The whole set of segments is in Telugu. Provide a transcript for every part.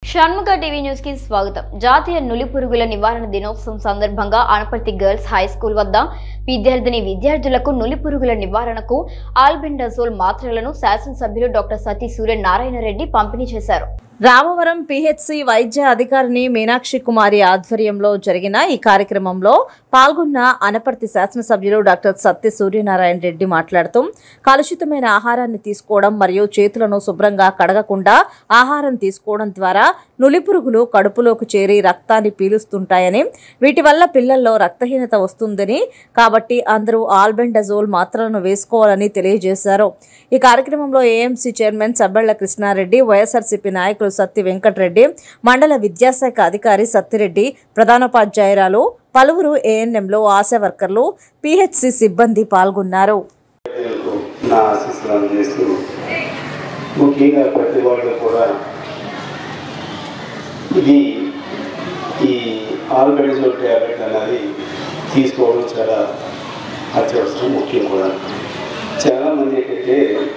షణ్ముఖ టీవీ న్యూస్ కి స్వాగతం జాతీయ నులి పురుగుల నివారణ దినోత్సవం సందర్భంగా ఆనపర్తి గర్ల్స్ హై స్కూల్ వద్ద విద్యార్థిని విద్యార్థులకు నులి పురుగుల నివారణకు ఆల్బెండజోల్ మాత్రలను శాసనసభ్యులు డాక్టర్ సతీ సూర్యనారాయణ రెడ్డి పంపిణీ చేశారు రామవరం పిహెచ్సి వైద్య అధికారిని మీనాక్షి కుమారి ఆధ్వర్యంలో జరిగిన ఈ కార్యక్రమంలో పాల్గొన్న అనపర్తి శాసనసభ్యులు డాక్టర్ సత్య సూర్యనారాయణ రెడ్డి మాట్లాడుతూ కలుషితమైన ఆహారాన్ని తీసుకోవడం మరియు చేతులను శుభ్రంగా కడగకుండా ఆహారం తీసుకోవడం ద్వారా నులిపురుగులు కడుపులోకి చేరి రక్తాన్ని పీలుస్తుంటాయని వీటి వల్ల పిల్లల్లో రక్తహీనత వస్తుందని కాబట్టి అందరూ ఆల్బెండజోల్ మాత్రలను వేసుకోవాలని తెలియజేశారు ఈ కార్యక్రమంలో ఏఎంసీ చైర్మన్ సబ్బళ్ల కృష్ణారెడ్డి వైఎస్ఆర్సీపీ నాయకులు సత్తి వెంకటరెడ్డి మండల విద్యాశాఖ అధికారి సత్తిరెడ్డి ప్రధానోపాధ్యాయురాలు పలువురు ఏఎన్ఎంలో ఆశా వర్కర్లు పిహెచ్సి సిబ్బంది పాల్గొన్నారు ప్రజలకు నా ఆశీస్సులు అందజేస్తూ ముఖ్యంగా ప్రతి వాళ్ళు కూడా ఇది ఈ ఆల్బెడిజోల్ ట్యాబ్లెట్ అనేది తీసుకోవడం చాలా అత్యవసరం ముఖ్యం కూడా చాలామంది ఏంటంటే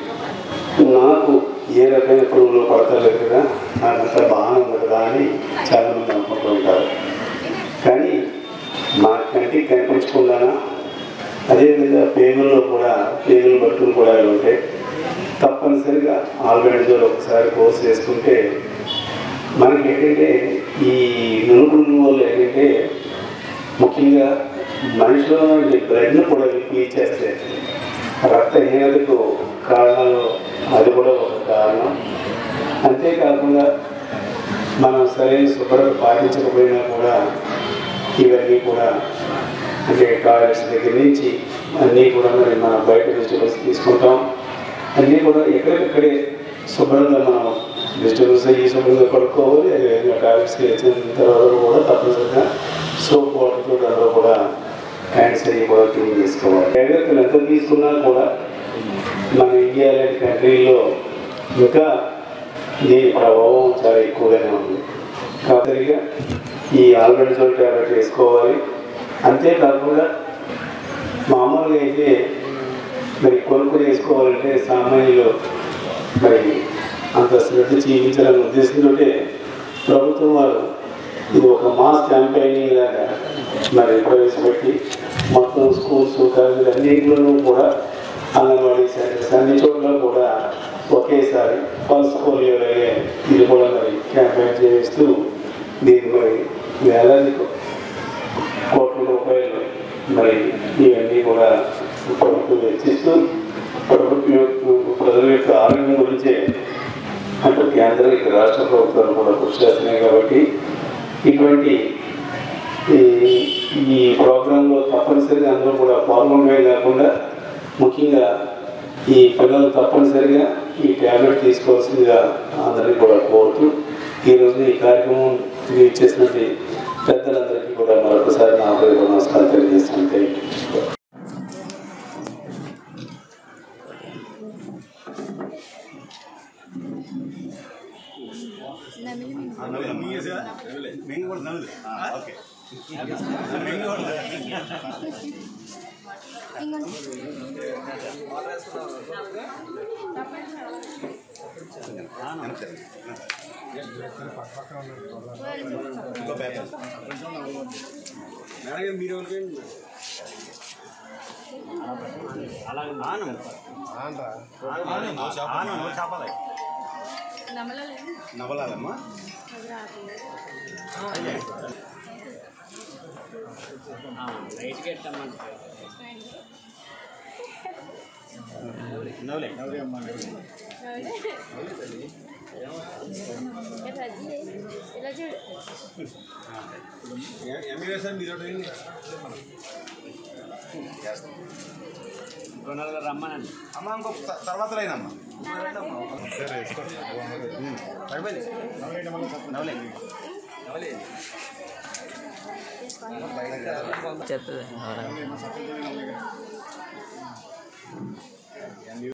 నాకు ఏ రకమైన పురుగులు పడతలేదు కదా నాకంతా బాగానే ఉంది కదా అని చాలామంది అనుకుంటూ ఉంటారు కానీ మా కంటికి కనిపించకుండానా అదేవిధంగా పేగుల్లో కూడా పేగులు బట్టులు కూడా ఉంటాయి తప్పనిసరిగా ఆల్బెండజోల్ ఒకసారి కోర్స్ చేసుకుంటే మనకి ఏంటంటే ఈ నునుగుడు వల్ల ఏంటంటే ముఖ్యంగా మనిషిలో నుండి బ్లడ్ను కూడా పీల్చేస్తాయి రక్తహీనతకు కారణాలు అది కూడా ఒక కారణం అంతేకాకుండా మనం సరైన శుభ్రత పాటించకపోయినా కూడా ఇవన్నీ కూడా అంటే టాయిలెట్స్ దగ్గర నుంచి అన్నీ కూడా మరి మనం బయట వెజిటబుల్స్ తీసుకుంటాం అన్నీ కూడా ఎక్కడికక్కడే శుభ్రంగా మనం వెజిటబుల్స్ అయ్యి శుభ్రంగా కడుక్కోవాలి అదేవిధంగా టాయిలెట్స్కి వచ్చిన తర్వాత కూడా తప్పనిసరిగా సోప్ వాటర్తో దాంట్లో కూడా హ్యాండ్స్ అయ్యి కూడా క్లీన్ చేసుకోవాలి జాగ్రత్తలు ఎంత తీసుకున్నా కూడా మన ఇండియా లాంటి కంట్రీలో ఇంకా దీని ప్రభావం చాలా ఎక్కువగానే ఉంది కాబట్టి ఈ ఆల్బెండజోల్ ట్యాబ్లెట్ వేసుకోవాలి అంతేకాకుండా మామూలుగా అయితే మరి కొనుక్కొని వేసుకోవాలంటే సామాన్యులు మరి అంత శ్రద్ధ చూపించాలనే ఉద్దేశంతో ప్రభుత్వం వారు ఇది ఒక మాస్ క్యాంపెయినింగ్ లాగా మరి ప్రవేశపెట్టి మొత్తం స్కూల్స్ కాలేజీలు అన్నింటిలోనూ కూడా అంగన్వాడీ సెంటర్స్ అన్ని చోట్ల కూడా ఒకేసారి పల్స్ పోలియో లాగే ఇది కూడా మరి క్యాంపెయిన్ చేస్తూ దీన్ని మరి వేలాది కోట్ల రూపాయలు మరి ఇవన్నీ కూడా ప్రభుత్వం వెచ్చిస్తూ ప్రభుత్వం యొక్క- ప్రజల యొక్క ఆరోగ్యం గురించే అటు కేంద్ర ఇటు రాష్ట్ర ప్రభుత్వాలు కూడా కృషి చేస్తున్నాయి కాబట్టి ఇటువంటి ఈ ఈ ప్రోగ్రాంలో తప్పనిసరిగా అందరూ కూడా పాల్గొనడమే కాకుండా ముఖ్యంగా ఈ పిల్లలు తప్పనిసరిగా ఈ ట్యాబ్లెట్ తీసుకోవాల్సిందిగా అందరినీ కూడా కోరుతూ ఈరోజు ఈ కార్యక్రమం ఇచ్చేసినట్టు పెద్దలందరికీ కూడా మరొకసారి నా హృదయ నమస్కారం తెలియజేస్తున్నాను థ్యాంక్ యూ మేము కూడా నవ్వుదు ఓకే మేము కూడా ఇంకో పేపర్ మేడం మీరు ఆనం ఆనం ఆనం చేపాలి నవలాలమ్మా నవలే ఎంబీఏ సార్ మీరు రమ్మనండి అమ్మ ఇంకో త- తర్వాత లైనమ్మా పడిపోయింది నవలే నవలే చెప్తుంది